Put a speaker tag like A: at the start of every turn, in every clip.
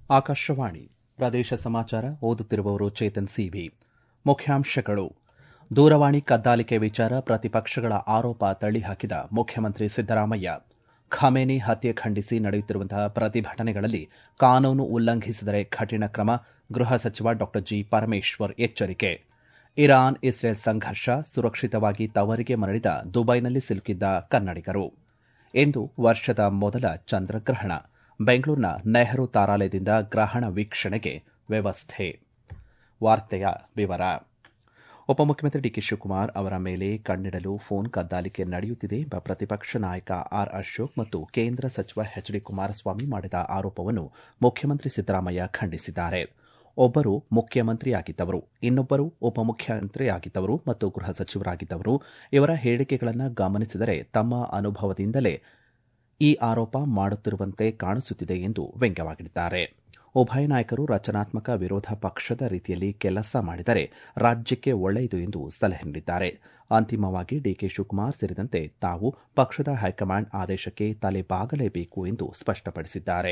A: ಆಕಾಶವಾಣಿ ಪ್ರದೇಶ ಸಮಾಚಾರ ಓದುತ್ತಿರುವವರು ಚೇತನ್ ಸಿಬಿ ಮುಖ್ಯಾಂಶಗಳು ದೂರವಾಣಿ ಕದ್ದಾಲಿಕೆ ವಿಚಾರ ಪ್ರತಿಪಕ್ಷಗಳ ಆರೋಪ ತಳ್ಳಿಹಾಕಿದ ಮುಖ್ಯಮಂತ್ರಿ ಸಿದ್ದರಾಮಯ್ಯ ಖಮೇನಿ ಹತ್ಯೆ ಖಂಡಿಸಿ ನಡೆಯುತ್ತಿರುವಂತಹ ಪ್ರತಿಭಟನೆಗಳಲ್ಲಿ ಕಾನೂನು ಉಲ್ಲಂಘಿಸಿದರೆ ಕಠಿಣ ಕ್ರಮ ಗೃಹ ಸಚಿವ ಡಾ ಜಿ ಪರಮೇಶ್ವರ್ ಎಚ್ಚರಿಕೆ ಇರಾನ್ ಇಸ್ರೇಲ್ ಸಂಘರ್ಷ ಸುರಕ್ಷಿತವಾಗಿ ತವರಿಗೆ ಮರಳಿದ ದುಬೈನಲ್ಲಿ ಸಿಲುಕಿದ್ದ ಕನ್ನಡಿಗರು ಇಂದು ವರ್ಷದ ಮೊದಲ ಚಂದ್ರಗ್ರಹಣ ಬೆಂಗಳೂರಿನ ನೆಹರು ತಾರಾಲಯದಿಂದ ಗ್ರಹಣ ವೀಕ್ಷಣೆಗೆ ವ್ಯವಸ್ಥೆ ವಾರ್ತೆಯ ವಿವರ ಉಪಮುಖ್ಯಮಂತ್ರಿ ಡಿಕೆ ಶಿವಕುಮಾರ್ ಅವರ ಮೇಲೆ ಕಣ್ಣಿಡಲು ಫೋನ್ ಕದ್ದಾಲಿಕೆ ನಡೆಯುತ್ತಿದೆ ಎಂಬ ಪ್ರತಿಪಕ್ಷ ನಾಯಕ ಆರ್ ಅಶೋಕ್ ಮತ್ತು ಕೇಂದ್ರ ಸಚಿವ ಎಚ್ ಡಿ ಕುಮಾರಸ್ವಾಮಿ ಮಾಡಿದ ಆರೋಪವನ್ನು ಮುಖ್ಯಮಂತ್ರಿ ಸಿದ್ದರಾಮಯ್ಯ ಖಂಡಿಸಿದ್ದಾರೆ ಒಬ್ಬರು ಮುಖ್ಯಮಂತ್ರಿಯಾಗಿದ್ದವರು ಇನ್ನೊಬ್ಬರು ಉಪಮುಖ್ಯಮಂತ್ರಿಯಾಗಿದ್ದವರು ಮತ್ತು ಗೃಹ ಸಚಿವರಾಗಿದ್ದವರು ಇವರ ಹೇಳಿಕೆಗಳನ್ನು ಗಮನಿಸಿದರೆ ತಮ್ಮ ಅನುಭವದಿಂದಲೇ ಈ ಆರೋಪ ಮಾಡುತ್ತಿರುವಂತೆ ಕಾಣಿಸುತ್ತಿದೆ ಎಂದು ವ್ಯಂಗ್ಯವಾಗಿದ್ದಾರೆ ಉಭಯ ನಾಯಕರು ರಚನಾತ್ಮಕ ವಿರೋಧ ಪಕ್ಷದ ರೀತಿಯಲ್ಲಿ ಕೆಲಸ ಮಾಡಿದರೆ ರಾಜ್ಯಕ್ಕೆ ಒಳ್ಳೆಯದು ಎಂದು ಸಲಹೆ ನೀಡಿದ್ದಾರೆ ಅಂತಿಮವಾಗಿ ಡಿಕೆ ಶಿವಕುಮಾರ್ ಸೇರಿದಂತೆ ತಾವು ಪಕ್ಷದ ಹೈಕಮಾಂಡ್ ಆದೇಶಕ್ಕೆ ತಲೆಬಾಗಲೇಬೇಕು ಎಂದು ಸ್ಪಷ್ಟಪಡಿಸಿದ್ದಾರೆ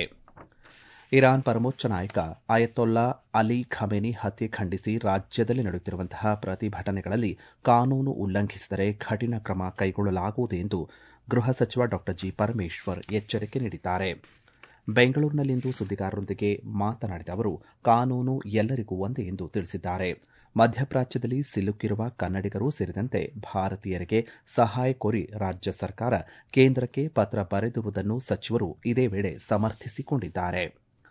A: ಇರಾನ್ ಪರಮೋಚ್ಚ ನಾಯಕ ಅಯತೊಲ್ಲಾ ಅಲಿ ಖಮೇನಿ ಹತ್ಯೆ ಖಂಡಿಸಿ ರಾಜ್ಯದಲ್ಲಿ ನಡೆಯುತ್ತಿರುವಂತಹ ಪ್ರತಿಭಟನೆಗಳಲ್ಲಿ ಕಾನೂನು ಉಲ್ಲಂಘಿಸಿದರೆ ಕಠಿಣ ಕ್ರಮ ಕೈಗೊಳ್ಳಲಾಗುವುದು ಎಂದು ಗೃಹ ಸಚಿವ ಡಾ ಜಿ ಪರಮೇಶ್ವರ್ ಎಚ್ಚರಿಕೆ ನೀಡಿದ್ದಾರೆ ಬೆಂಗಳೂರಿನಲ್ಲಿಂದು ಸುದ್ದಿಗಾರರೊಂದಿಗೆ ಮಾತನಾಡಿದ ಅವರು ಕಾನೂನು ಎಲ್ಲರಿಗೂ ಒಂದೇ ಎಂದು ತಿಳಿಸಿದ್ದಾರೆ ಮಧ್ಯಪ್ರಾಚ್ಯದಲ್ಲಿ ಸಿಲುಕಿರುವ ಕನ್ನಡಿಗರು ಸೇರಿದಂತೆ ಭಾರತೀಯರಿಗೆ ಸಹಾಯ ಕೋರಿ ರಾಜ್ಯ ಸರ್ಕಾರ ಕೇಂದ್ರಕ್ಕೆ ಪತ್ರ ಬರೆದಿರುವುದನ್ನು ಸಚಿವರು ಇದೇ ವೇಳೆ ಸಮರ್ಥಿಸಿಕೊಂಡಿದ್ದಾರೆ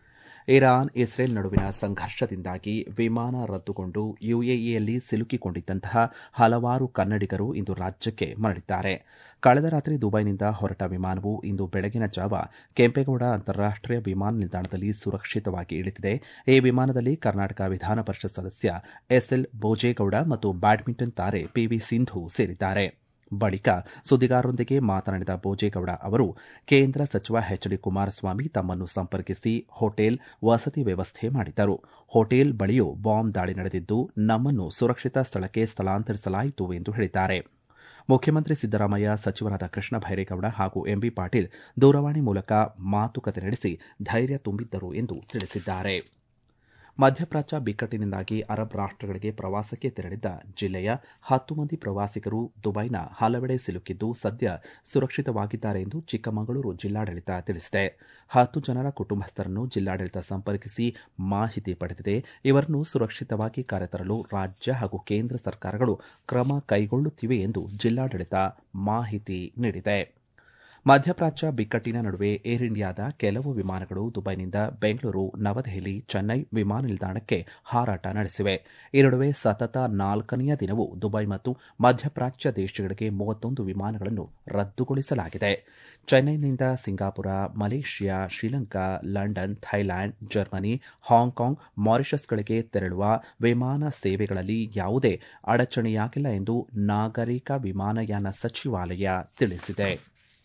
A: ಇರಾನ್ ಇಸ್ರೇಲ್ ನಡುವಿನ ಸಂಘರ್ಷದಿಂದಾಗಿ ವಿಮಾನ ರದ್ದುಗೊಂಡು ಯುಎಇಯಲ್ಲಿ ಸಿಲುಕಿಕೊಂಡಿದ್ದಂತಹ ಹಲವಾರು ಕನ್ನಡಿಗರು ಇಂದು ರಾಜ್ಯಕ್ಕೆ ಮರಳಿದ್ದಾರೆ ಕಳೆದ ರಾತ್ರಿ ದುಬೈನಿಂದ ಹೊರಟ ವಿಮಾನವು ಇಂದು ಬೆಳಗಿನ ಜಾವ ಕೆಂಪೇಗೌಡ ಅಂತಾರಾಷ್ಟೀಯ ವಿಮಾನ ನಿಲ್ದಾಣದಲ್ಲಿ ಸುರಕ್ಷಿತವಾಗಿ ಇಳಿದಿದೆ ಈ ವಿಮಾನದಲ್ಲಿ ಕರ್ನಾಟಕ ವಿಧಾನ ಪರಿಷತ್ ಸದಸ್ಯ ಎಸ್ಎಲ್ ಬೋಜೇಗೌಡ ಮತ್ತು ಬ್ಯಾಡ್ಮಿಂಟನ್ ತಾರೆ ಪಿವಿ ಸಿಂಧು ಸೇರಿದ್ದಾರೆ ಬಳಿಕ ಸುದ್ದಿಗಾರರೊಂದಿಗೆ ಮಾತನಾಡಿದ ಬೋಜೇಗೌಡ ಅವರು ಕೇಂದ್ರ ಸಚಿವ ಎಚ್ ಡಿ ಕುಮಾರಸ್ವಾಮಿ ತಮ್ಮನ್ನು ಸಂಪರ್ಕಿಸಿ ಹೋಟೆಲ್ ವಸತಿ ವ್ಯವಸ್ಥೆ ಮಾಡಿದ್ದರು ಹೋಟೆಲ್ ಬಳಿಯೂ ಬಾಂಬ್ ದಾಳಿ ನಡೆದಿದ್ದು ನಮ್ಮನ್ನು ಸುರಕ್ಷಿತ ಸ್ಥಳಕ್ಕೆ ಸ್ಥಳಾಂತರಿಸಲಾಯಿತು ಎಂದು ಹೇಳಿದ್ದಾರೆ ಮುಖ್ಯಮಂತ್ರಿ ಸಿದ್ದರಾಮಯ್ಯ ಸಚಿವರಾದ ಕೃಷ್ಣ ಭೈರೇಗೌಡ ಹಾಗೂ ಎಂಬಿ ಪಾಟೀಲ್ ದೂರವಾಣಿ ಮೂಲಕ ಮಾತುಕತೆ ನಡೆಸಿ ಧೈರ್ಯ ತುಂಬಿದ್ದರು ಎಂದು ತಿಳಿಸಿದ್ದಾರೆ ಮಧ್ಯಪ್ರಾಚ್ಯ ಬಿಕ್ಕಟ್ಟಿನಿಂದಾಗಿ ಅರಬ್ ರಾಷ್ಟಗಳಿಗೆ ಪ್ರವಾಸಕ್ಕೆ ತೆರಳಿದ್ದ ಜಿಲ್ಲೆಯ ಹತ್ತು ಮಂದಿ ಪ್ರವಾಸಿಗರು ದುಬೈನ ಹಲವೆಡೆ ಸಿಲುಕಿದ್ದು ಸದ್ಯ ಸುರಕ್ಷಿತವಾಗಿದ್ದಾರೆ ಎಂದು ಚಿಕ್ಕಮಗಳೂರು ಜಿಲ್ಲಾಡಳಿತ ತಿಳಿಸಿದೆ ಹತ್ತು ಜನರ ಕುಟುಂಬಸ್ಥರನ್ನು ಜಿಲ್ಲಾಡಳಿತ ಸಂಪರ್ಕಿಸಿ ಮಾಹಿತಿ ಪಡೆದಿದೆ ಇವರನ್ನು ಸುರಕ್ಷಿತವಾಗಿ ಕರೆತರಲು ರಾಜ್ಯ ಹಾಗೂ ಕೇಂದ್ರ ಸರ್ಕಾರಗಳು ಕ್ರಮ ಕೈಗೊಳ್ಳುತ್ತಿವೆ ಎಂದು ಜಿಲ್ಲಾಡಳಿತ ಮಾಹಿತಿ ನೀಡಿದೆ ಮಧ್ಯಪ್ರಾಚ್ಯ ಬಿಕ್ಕಟ್ಟಿನ ನಡುವೆ ಏರ್ ಇಂಡಿಯಾದ ಕೆಲವು ವಿಮಾನಗಳು ದುಬೈನಿಂದ ಬೆಂಗಳೂರು ನವದೆಹಲಿ ಚೆನ್ನೈ ವಿಮಾನ ನಿಲ್ದಾಣಕ್ಕೆ ಹಾರಾಟ ನಡೆಸಿವೆ ಈ ನಡುವೆ ಸತತ ನಾಲ್ಕನೆಯ ದಿನವೂ ದುಬೈ ಮತ್ತು ಮಧ್ಯಪ್ರಾಚ್ಯ ದೇಶಗಳಿಗೆ ಮೂವತ್ತೊಂದು ವಿಮಾನಗಳನ್ನು ರದ್ದುಗೊಳಿಸಲಾಗಿದೆ ಚೆನ್ನೈನಿಂದ Singapore Malaysia Sri Lanka London Thailand Germany Hong Kong ಮಾರಿಷಸ್ಗಳಿಗೆ ತೆರಳುವ ವಿಮಾನ ಸೇವೆಗಳಲ್ಲಿ ಯಾವುದೇ ಅಡಚಣೆಯಾಗಿಲ್ಲ ಎಂದು ನಾಗರಿಕ ವಿಮಾನಯಾನ ಸಚಿವಾಲಯ ತಿಳಿಸಿದೆ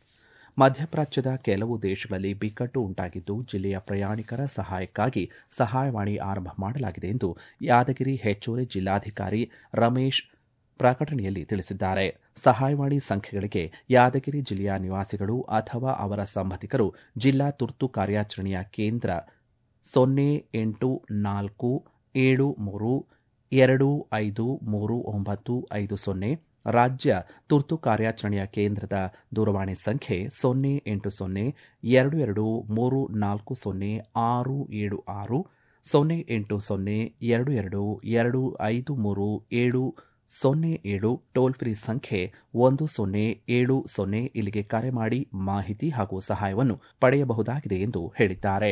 A: ಮಧ್ಯಪ್ರಾಚ್ಯದ ಕೆಲವು ದೇಶಗಳಲ್ಲಿ ಬಿಕ್ಕಟ್ಟು ಉಂಟಾಗಿದ್ದು ಜಿಲ್ಲೆಯ ಪ್ರಯಾಣಿಕರ ಸಹಾಯಕ್ಕಾಗಿ ಸಹಾಯವಾಣಿ ಆರಂಭ ಮಾಡಲಾಗಿದೆ ಎಂದು ಯಾದಗಿರಿ ಹೆಚ್ಚುವರಿ ಜಿಲ್ಲಾಧಿಕಾರಿ ರಮೇಶ್ ಪ್ರಕಟಣೆಯಲ್ಲಿ ತಿಳಿಸಿದ್ದಾರೆ ಸಹಾಯವಾಣಿ ಸಂಖ್ಯೆಗಳಿಗೆ ಯಾದಗಿರಿ ಜಿಲ್ಲೆಯ ನಿವಾಸಿಗಳು ಅಥವಾ ಅವರ ಸಂಬಂಧಿಕರು ಜಿಲ್ಲಾ ತುರ್ತು ಕಾರ್ಯಾಚರಣೆಯ ಕೇಂದ್ರ ಸೊನ್ನೆ ಎಂಟು ನಾಲ್ಕು ಏಳು ಮೂರು ಎರಡು ಐದು ಮೂರು ಒಂಬತ್ತು ಐದು ಸೊನ್ನೆ ರಾಜ್ಯ ತುರ್ತು ಕಾರ್ಯಾಚರಣೆಯ ಕೇಂದ್ರದ ದೂರವಾಣಿ ಸಂಖ್ಯೆ ಸೊನ್ನೆ ಎಂಟು ಸೊನ್ನೆ ಎರಡು ಎರಡು ಮೂರು ನಾಲ್ಕು ಸೊನ್ನೆ ಆರು ಏಳು ಆರು ಸೊನ್ನೆ ಎಂಟು ಸೊನ್ನೆ ಎರಡು ಎರಡು ಎರಡು ಐದು ಮೂರು ಏಳು ಸೊನ್ನೆ ಏಳು ಟೋಲ್ ಫ್ರೀ ಸಂಖ್ಯೆ ಒಂದು ಸೊನ್ನೆ ಏಳು ಸೊನ್ನೆ ಇಲ್ಲಿಗೆ ಕರೆ ಮಾಡಿ ಮಾಹಿತಿ ಹಾಗೂ ಸಹಾಯವನ್ನು ಪಡೆಯಬಹುದಾಗಿದೆ ಎಂದು ಹೇಳಿದ್ದಾರೆ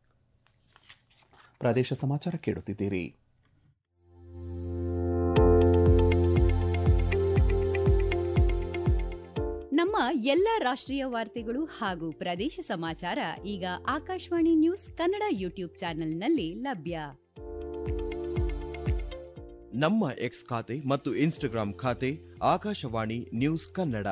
A: ಪ್ರದೇಶ ಸಮಾಚಾರ ಕೇಳುತ್ತಿದ್ದೀರಿ
B: ನಮ್ಮ ಎಲ್ಲ ರಾಷ್ಟ್ರೀಯ ವಾರ್ತೆಗಳು ಹಾಗೂ ಪ್ರದೇಶ ಸಮಾಚಾರ ಈಗ ಆಕಾಶವಾಣಿ ನ್ಯೂಸ್ ಕನ್ನಡ ಯೂಟ್ಯೂಬ್ ಚಾನೆಲ್ನಲ್ಲಿ ಲಭ್ಯ
C: ನಮ್ಮ ಎಕ್ಸ್ ಖಾತೆ ಮತ್ತು ಇನ್ಸ್ಟಾಗ್ರಾಂ ಖಾತೆ ಆಕಾಶವಾಣಿ ನ್ಯೂಸ್ ಕನ್ನಡ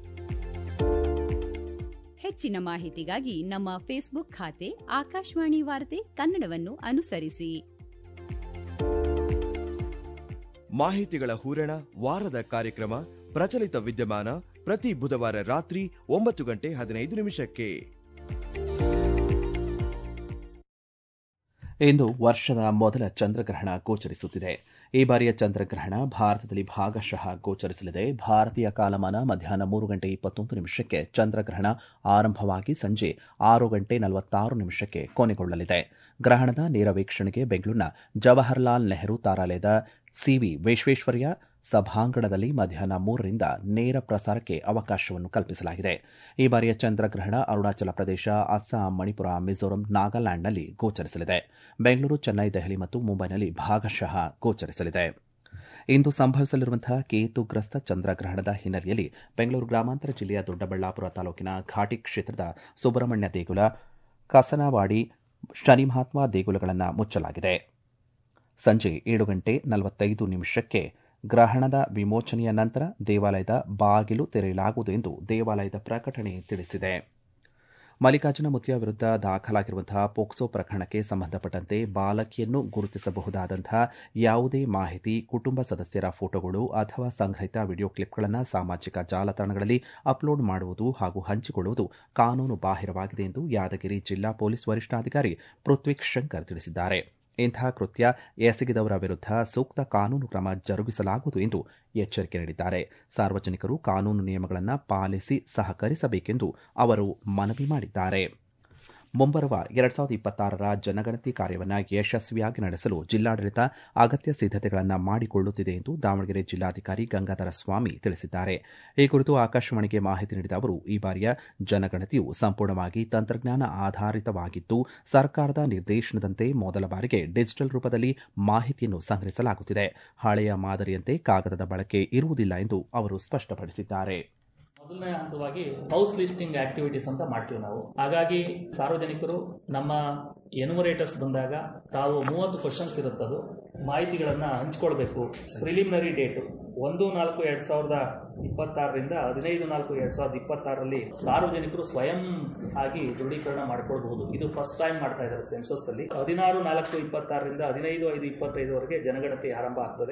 B: ಹೆಚ್ಚಿನ ಮಾಹಿತಿಗಾಗಿ ನಮ್ಮ ಫೇಸ್ಬುಕ್ ಖಾತೆ ಆಕಾಶವಾಣಿ ವಾರ್ತೆ ಕನ್ನಡವನ್ನು ಅನುಸರಿಸಿ
C: ಮಾಹಿತಿಗಳ ಹೂರಣ ವಾರದ ಕಾರ್ಯಕ್ರಮ ಪ್ರಚಲಿತ ವಿದ್ಯಮಾನ ಪ್ರತಿ ಬುಧವಾರ ರಾತ್ರಿ ಒಂಬತ್ತು ಗಂಟೆ ಹದಿನೈದು ನಿಮಿಷಕ್ಕೆ
A: ಇಂದು ವರ್ಷದ ಮೊದಲ ಚಂದ್ರಗ್ರಹಣ ಗೋಚರಿಸುತ್ತಿದೆ ಈ ಬಾರಿಯ ಚಂದ್ರಗ್ರಹಣ ಭಾರತದಲ್ಲಿ ಭಾಗಶಃ ಗೋಚರಿಸಲಿದೆ ಭಾರತೀಯ ಕಾಲಮಾನ ಮಧ್ಯಾಹ್ನ ಮೂರು ಗಂಟೆ ಇಪ್ಪತ್ತೊಂದು ನಿಮಿಷಕ್ಕೆ ಚಂದ್ರಗ್ರಹಣ ಆರಂಭವಾಗಿ ಸಂಜೆ ಆರು ಗಂಟೆ ನಲವತ್ತಾರು ನಿಮಿಷಕ್ಕೆ ಕೊನೆಗೊಳ್ಳಲಿದೆ ಗ್ರಹಣದ ನೇರ ವೀಕ್ಷಣೆಗೆ ಬೆಂಗಳೂರಿನ ಜವಾಹರ್ಲಾಲ್ ನೆಹರು ತಾರಾಲಯದ ಸಿವಿ ವಿಶ್ವೇಶ್ವರಯ್ಯ ಸಭಾಂಗಣದಲ್ಲಿ ಮಧ್ಯಾಹ್ನ ಮೂರರಿಂದ ನೇರ ಪ್ರಸಾರಕ್ಕೆ ಅವಕಾಶವನ್ನು ಕಲ್ಪಿಸಲಾಗಿದೆ ಈ ಬಾರಿಯ ಚಂದ್ರಗ್ರಹಣ ಅರುಣಾಚಲ ಪ್ರದೇಶ ಅಸ್ಸಾಂ ಮಣಿಪುರ ಮಿಜೋರಾಂ ನಾಗಾಲ್ಯಾಂಡ್ನಲ್ಲಿ ಗೋಚರಿಸಲಿದೆ ಬೆಂಗಳೂರು ಚೆನ್ನೈ ದೆಹಲಿ ಮತ್ತು ಮುಂಬೈನಲ್ಲಿ ಭಾಗಶಃ ಗೋಚರಿಸಲಿದೆ ಇಂದು ಸಂಭವಿಸಲಿರುವಂತಹ ಕೇತುಗ್ರಸ್ತ ಚಂದ್ರಗ್ರಹಣದ ಹಿನ್ನೆಲೆಯಲ್ಲಿ ಬೆಂಗಳೂರು ಗ್ರಾಮಾಂತರ ಜಿಲ್ಲೆಯ ದೊಡ್ಡಬಳ್ಳಾಪುರ ತಾಲೂಕಿನ ಘಾಟಿ ಕ್ಷೇತ್ರದ ಸುಬ್ರಹ್ಮಣ್ಯ ದೇಗುಲ ಕಸನವಾಡಿ ಶನಿ ಮಹಾತ್ಮ ದೇಗುಲಗಳನ್ನು ಮುಚ್ಚಲಾಗಿದೆ ಸಂಜೆ ಏಳು ಗಂಟೆ ನಲವತ್ತೈದು ನಿಮಿಷಕ್ಕೆ ಗ್ರಹಣದ ವಿಮೋಚನೆಯ ನಂತರ ದೇವಾಲಯದ ಬಾಗಿಲು ತೆರೆಯಲಾಗುವುದು ಎಂದು ದೇವಾಲಯದ ಪ್ರಕಟಣೆ ತಿಳಿಸಿದೆ ಮಲ್ಲಿಕಾರ್ಜುನ ಮುತ್ತಿಯ ವಿರುದ್ಧ ದಾಖಲಾಗಿರುವಂತಹ ಪೋಕ್ಸೋ ಪ್ರಕರಣಕ್ಕೆ ಸಂಬಂಧಪಟ್ಟಂತೆ ಬಾಲಕಿಯನ್ನು ಗುರುತಿಸಬಹುದಾದಂತಹ ಯಾವುದೇ ಮಾಹಿತಿ ಕುಟುಂಬ ಸದಸ್ಯರ ಫೋಟೋಗಳು ಅಥವಾ ಸಂಗ್ರಹಿತ ವಿಡಿಯೋ ಕ್ಲಿಪ್ಗಳನ್ನು ಸಾಮಾಜಿಕ ಜಾಲತಾಣಗಳಲ್ಲಿ ಅಪ್ಲೋಡ್ ಮಾಡುವುದು ಹಾಗೂ ಹಂಚಿಕೊಳ್ಳುವುದು ಕಾನೂನು ಬಾಹಿರವಾಗಿದೆ ಎಂದು ಯಾದಗಿರಿ ಜಿಲ್ಲಾ ಪೊಲೀಸ್ ವರಿಷ್ಠಾಧಿಕಾರಿ ಪೃಥ್ವಿಕ್ ಶಂಕರ್ ತಿಳಿಸಿದ್ದಾರೆ ಇಂತಹ ಕೃತ್ಯ ಎಸಗಿದವರ ವಿರುದ್ಧ ಸೂಕ್ತ ಕಾನೂನು ಕ್ರಮ ಜರುಗಿಸಲಾಗುವುದು ಎಂದು ಎಚ್ಚರಿಕೆ ನೀಡಿದ್ದಾರೆ ಸಾರ್ವಜನಿಕರು ಕಾನೂನು ನಿಯಮಗಳನ್ನು ಪಾಲಿಸಿ ಸಹಕರಿಸಬೇಕೆಂದು ಅವರು ಮನವಿ ಮಾಡಿದ್ದಾರೆ ಮುಂಬರುವ ಎರಡ್ ಸಾವಿರದ ಇಪ್ಪತ್ತಾರರ ಜನಗಣತಿ ಕಾರ್ಯವನ್ನು ಯಶಸ್ವಿಯಾಗಿ ನಡೆಸಲು ಜಿಲ್ಲಾಡಳಿತ ಅಗತ್ಯ ಸಿದ್ದತೆಗಳನ್ನು ಮಾಡಿಕೊಳ್ಳುತ್ತಿದೆ ಎಂದು ದಾವಣಗೆರೆ ಜಿಲ್ಲಾಧಿಕಾರಿ ಗಂಗಾಧರ ಸ್ವಾಮಿ ತಿಳಿಸಿದ್ದಾರೆ ಈ ಕುರಿತು ಆಕಾಶವಾಣಿಗೆ ಮಾಹಿತಿ ನೀಡಿದ ಅವರು ಈ ಬಾರಿಯ ಜನಗಣತಿಯು ಸಂಪೂರ್ಣವಾಗಿ ತಂತ್ರಜ್ಞಾನ ಆಧಾರಿತವಾಗಿದ್ದು ಸರ್ಕಾರದ ನಿರ್ದೇಶನದಂತೆ ಮೊದಲ ಬಾರಿಗೆ ಡಿಜಿಟಲ್ ರೂಪದಲ್ಲಿ ಮಾಹಿತಿಯನ್ನು ಸಂಗ್ರಹಿಸಲಾಗುತ್ತಿದೆ ಹಳೆಯ ಮಾದರಿಯಂತೆ ಕಾಗದದ ಬಳಕೆ ಇರುವುದಿಲ್ಲ ಎಂದು ಅವರು ಸ್ಪಷ್ಟಪಡಿಸಿದ್ದಾರೆ
D: ಮೊದಲನೇ ಹಂತವಾಗಿ ಹೌಸ್ ಲಿಸ್ಟಿಂಗ್ ಆಕ್ಟಿವಿಟೀಸ್ ಅಂತ ಮಾಡ್ತೀವಿ ನಾವು ಹಾಗಾಗಿ ಸಾರ್ವಜನಿಕರು ನಮ್ಮ ಎನ್ಯುಮರೇಟರ್ಸ್ ಬಂದಾಗ ತಾವು ಮೂವತ್ತು ಕ್ವಶನ್ಸ್ ಇರುತ್ತದು ಮಾಹಿತಿಗಳನ್ನು ಹಂಚ್ಕೊಳ್ಬೇಕು ಪ್ರಿಲಿಮಿನರಿ ಡೇಟು ಒಂದು ನಾಲ್ಕು ಎರಡ್ ಸಾವಿರದ ಇಪ್ಪತ್ತಾರರಿಂದ ಹದಿನೈದು ನಾಲ್ಕು ಎರಡ್ ಸಾವಿರದ ಇಪ್ಪತ್ತಾರರಲ್ಲಿ ಸಾರ್ವಜನಿಕರು ಸ್ವಯಂ ಆಗಿ ದೃಢೀಕರಣ ಮಾಡ್ಕೊಳ್ಬಹುದು ಇದು ಫಸ್ಟ್ ಟೈಮ್ ಮಾಡ್ತಾ ಇದ್ದಾರೆ ಸೆನ್ಸಸ್ ಅಲ್ಲಿ ಹದಿನಾರು ನಾಲ್ಕು ಇಪ್ಪತ್ತಾರರಿಂದ ಹದಿನೈದು ಐದು ಇಪ್ಪತ್ತೈದವರೆಗೆ ಜನಗಣತಿ ಆರಂಭ ಆಗ್ತದೆ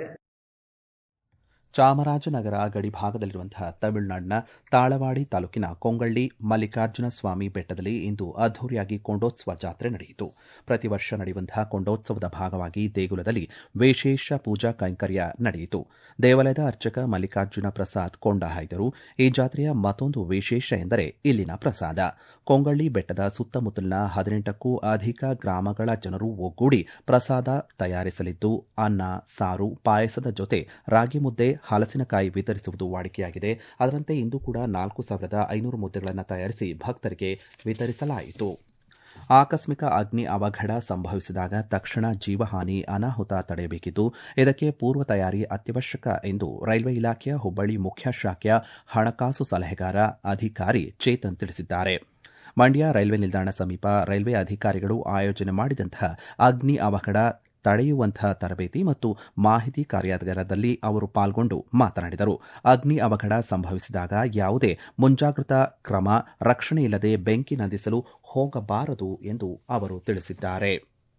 A: ಚಾಮರಾಜನಗರ ಗಡಿ ಭಾಗದಲ್ಲಿರುವಂತಹ ತಮಿಳುನಾಡಿನ ತಾಳವಾಡಿ ತಾಲೂಕಿನ ಕೊಂಗಳ್ಳಿ ಮಲ್ಲಿಕಾರ್ಜುನ ಸ್ವಾಮಿ ಬೆಟ್ಟದಲ್ಲಿ ಇಂದು ಅದ್ದೂರಿಯಾಗಿ ಕೊಂಡೋತ್ಸವ ಜಾತ್ರೆ ನಡೆಯಿತು ಪ್ರತಿ ವರ್ಷ ನಡೆಯುವಂತಹ ಕೊಂಡೋತ್ಸವದ ಭಾಗವಾಗಿ ದೇಗುಲದಲ್ಲಿ ವಿಶೇಷ ಪೂಜಾ ಕೈಂಕರ್ಯ ನಡೆಯಿತು ದೇವಾಲಯದ ಅರ್ಚಕ ಮಲ್ಲಿಕಾರ್ಜುನ ಪ್ರಸಾದ್ ಕೊಂಡ ಹಾಯ್ದರು ಈ ಜಾತ್ರೆಯ ಮತ್ತೊಂದು ವಿಶೇಷ ಎಂದರೆ ಇಲ್ಲಿನ ಪ್ರಸಾದ ಕೊಂಗಳ್ಳಿ ಬೆಟ್ಟದ ಸುತ್ತಮುತ್ತಲಿನ ಹದಿನೆಂಟಕ್ಕೂ ಅಧಿಕ ಗ್ರಾಮಗಳ ಜನರು ಒಗ್ಗೂಡಿ ಪ್ರಸಾದ ತಯಾರಿಸಲಿದ್ದು ಅನ್ನ ಸಾರು ಪಾಯಸದ ಜೊತೆ ರಾಗಿ ಮುದ್ದೆ ಹಲಸಿನಕಾಯಿ ವಿತರಿಸುವುದು ವಾಡಿಕೆಯಾಗಿದೆ ಅದರಂತೆ ಇಂದು ಕೂಡ ನಾಲ್ಕು ಸಾವಿರದ ಐನೂರು ಮುದ್ದೆಗಳನ್ನು ತಯಾರಿಸಿ ಭಕ್ತರಿಗೆ ವಿತರಿಸಲಾಯಿತು ಆಕಸ್ಮಿಕ ಅಗ್ನಿ ಅವಘಡ ಸಂಭವಿಸಿದಾಗ ತಕ್ಷಣ ಜೀವಹಾನಿ ಅನಾಹುತ ತಡೆಯಬೇಕಿದ್ದು ಇದಕ್ಕೆ ಪೂರ್ವ ತಯಾರಿ ಅತ್ಯವಶ್ಯಕ ಎಂದು ರೈಲ್ವೆ ಇಲಾಖೆಯ ಹುಬ್ಬಳ್ಳಿ ಮುಖ್ಯ ಶಾಖೆಯ ಹಣಕಾಸು ಸಲಹೆಗಾರ ಅಧಿಕಾರಿ ಚೇತನ್ ತಿಳಿಸಿದ್ದಾರೆ ಮಂಡ್ಯ ರೈಲ್ವೆ ನಿಲ್ದಾಣ ಸಮೀಪ ರೈಲ್ವೆ ಅಧಿಕಾರಿಗಳು ಆಯೋಜನೆ ಮಾಡಿದಂತಹ ಅಗ್ನಿ ಅವಘಡ ತಡೆಯುವಂತಹ ತರಬೇತಿ ಮತ್ತು ಮಾಹಿತಿ ಕಾರ್ಯಾಗಾರದಲ್ಲಿ ಅವರು ಪಾಲ್ಗೊಂಡು ಮಾತನಾಡಿದರು ಅಗ್ನಿ ಅವಘಡ ಸಂಭವಿಸಿದಾಗ ಯಾವುದೇ ಮುಂಜಾಗ್ರತಾ ಕ್ರಮ ರಕ್ಷಣೆ ಇಲ್ಲದೆ ಬೆಂಕಿ ನಂದಿಸಲು ಹೋಗಬಾರದು ಎಂದು ಅವರು ತಿಳಿಸಿದ್ದಾರೆ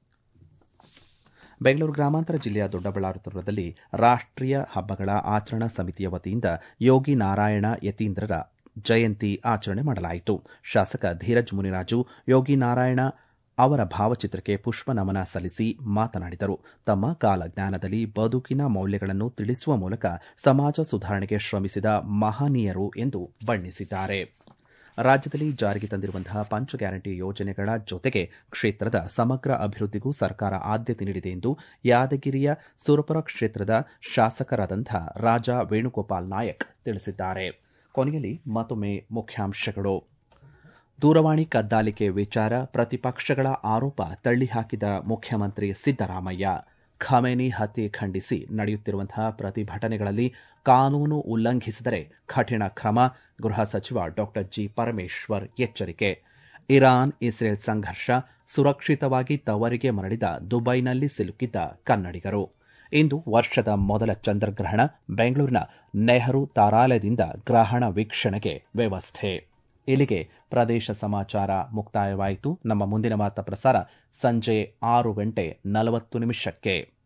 A: ಬೆಂಗಳೂರು ಗ್ರಾಮಾಂತರ ಜಿಲ್ಲೆಯ ದೊಡ್ಡಬಳ್ಳಾಪುರದಲ್ಲಿ ರಾಷ್ಟೀಯ ಹಬ್ಬಗಳ ಆಚರಣಾ ಸಮಿತಿಯ ವತಿಯಿಂದ ಯೋಗಿ ನಾರಾಯಣ ಯತೀಂದ್ರರ ಜಯಂತಿ ಆಚರಣೆ ಮಾಡಲಾಯಿತು ಶಾಸಕ ಧೀರಜ್ ಮುನಿರಾಜು ಯೋಗಿ ನಾರಾಯಣ ಅವರ ಭಾವಚಿತ್ರಕ್ಕೆ ಪುಷ್ಪ ನಮನ ಸಲ್ಲಿಸಿ ಮಾತನಾಡಿದರು ತಮ್ಮ ಕಾಲಜ್ಞಾನದಲ್ಲಿ ಬದುಕಿನ ಮೌಲ್ಯಗಳನ್ನು ತಿಳಿಸುವ ಮೂಲಕ ಸಮಾಜ ಸುಧಾರಣೆಗೆ ಶ್ರಮಿಸಿದ ಮಹನೀಯರು ಎಂದು ಬಣ್ಣಿಸಿದ್ದಾರೆ ರಾಜ್ಯದಲ್ಲಿ ಜಾರಿಗೆ ತಂದಿರುವಂತಹ ಪಂಚ ಗ್ಯಾರಂಟಿ ಯೋಜನೆಗಳ ಜೊತೆಗೆ ಕ್ಷೇತ್ರದ ಸಮಗ್ರ ಅಭಿವೃದ್ಧಿಗೂ ಸರ್ಕಾರ ಆದ್ಯತೆ ನೀಡಿದೆ ಎಂದು ಯಾದಗಿರಿಯ ಸುರಪುರ ಕ್ಷೇತ್ರದ ಶಾಸಕರಾದಂತಹ ರಾಜಾ ವೇಣುಗೋಪಾಲ್ ನಾಯಕ್ ತಿಳಿಸಿದ್ದಾರೆ ಕೊನೆಯಲ್ಲಿ ಮತ್ತೊಮ್ಮೆ ಮುಖ್ಯಾಂಶಗಳು ದೂರವಾಣಿ ಕದ್ದಾಲಿಕೆ ವಿಚಾರ ಪ್ರತಿಪಕ್ಷಗಳ ಆರೋಪ ತಳ್ಳಿಹಾಕಿದ ಮುಖ್ಯಮಂತ್ರಿ ಸಿದ್ದರಾಮಯ್ಯ ಖಮೇನಿ ಹತ್ಯೆ ಖಂಡಿಸಿ ನಡೆಯುತ್ತಿರುವಂತಹ ಪ್ರತಿಭಟನೆಗಳಲ್ಲಿ ಕಾನೂನು ಉಲ್ಲಂಘಿಸಿದರೆ ಕಠಿಣ ಕ್ರಮ ಗೃಹ ಸಚಿವ ಡಾ ಜಿ ಪರಮೇಶ್ವರ್ ಎಚ್ಚರಿಕೆ ಇರಾನ್ ಇಸ್ರೇಲ್ ಸಂಘರ್ಷ ಸುರಕ್ಷಿತವಾಗಿ ತವರಿಗೆ ಮರಳಿದ ದುಬೈನಲ್ಲಿ ಸಿಲುಕಿದ್ದ ಕನ್ನಡಿಗರು ಇಂದು ವರ್ಷದ ಮೊದಲ ಚಂದ್ರಗ್ರಹಣ ಬೆಂಗಳೂರಿನ ನೆಹರು ತಾರಾಲಯದಿಂದ ಗ್ರಹಣ ವೀಕ್ಷಣೆಗೆ ವ್ಯವಸ್ಥೆ ಇಲ್ಲಿಗೆ ಪ್ರದೇಶ ಸಮಾಚಾರ ಮುಕ್ತಾಯವಾಯಿತು ನಮ್ಮ ಮುಂದಿನ ವಾರ್ತಾ ಪ್ರಸಾರ ಸಂಜೆ ಆರು ಗಂಟೆ ನಲವತ್ತು ನಿಮಿಷಕ್ಕೆ